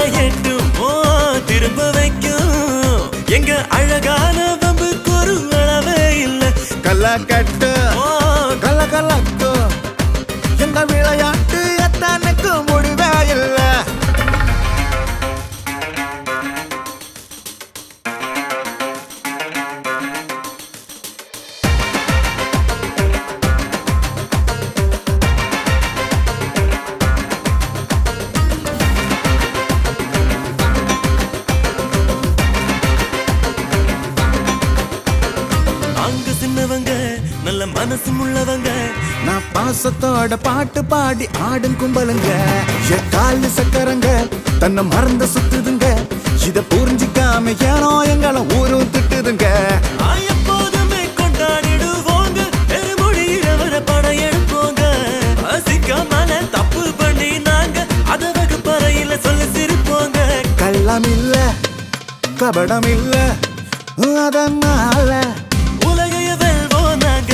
எட்டும் ஓ திரும்ப வைக்கும் எங்க அழகான வம்புக்கு ஒரு அளவே இல்லை கல்ல கட்டு ஓ கல கலக்கு எங்க விளையாட்டு எத்தனைக்கு முடிவே இல்ல நாங்க சின்னவங்க நல்ல மனசும் உள்ளவங்க நான் பாசத்தோட பாட்டு பாடி ஆடும் கும்பலுங்க என் காலு சக்கரங்க தன்னை மறந்து சுத்துதுங்க இத புரிஞ்சிக்காம ஏனோ எங்களை ஊரும் திட்டுதுங்க நான் எப்போதுமே கொண்டாடிடுவோங்க பெருமொழியில படையெடுப்போங்க அசிக்காமல தப்பு பண்ணி நாங்க அத வகுப்பறையில சொல்லி சிரிப்போங்க கள்ளம் இல்ல கபடம் இல்ல அதனால உலகைய வெல்வோம் நாங்க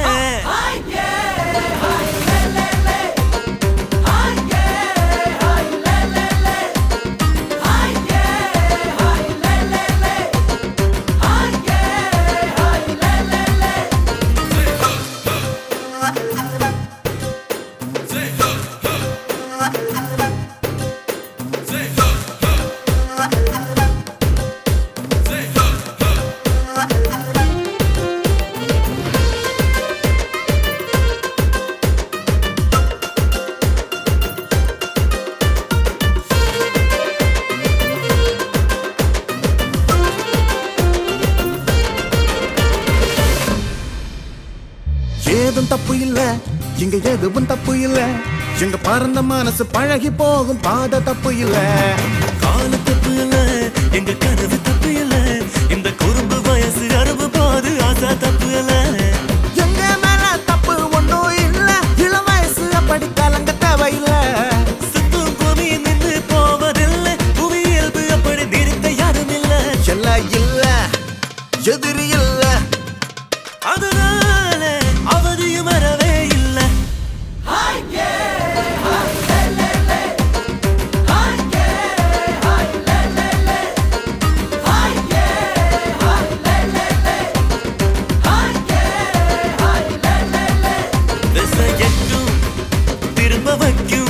ஏதும் தப்பு இல்ல இங்க எதுவும் தப்பு இல்ல எங்க பறந்த மனசு பழகி போகும் பாத தப்பு இல்ல கால தப்பு இல்ல எங்க கனவு தப்பு இல்ல இந்த குறும்பு வயசு அறுபு போது ஆசா தப்பு இல்ல எங்க மேல தப்பு ஒண்ணும் இல்ல இளம் வயசு அப்படி கலங்க தேவையில்ல சுத்தும் பூமி நின்று போவதில்லை புவி இயல்பு அப்படி நிறுத்த யாரும் இல்ல எல்லாம் இல்ல எதிரி இல்ல அதனால அவதியும் வரவே இல்லை திசை எட்டும் திரும்ப வைக்கும்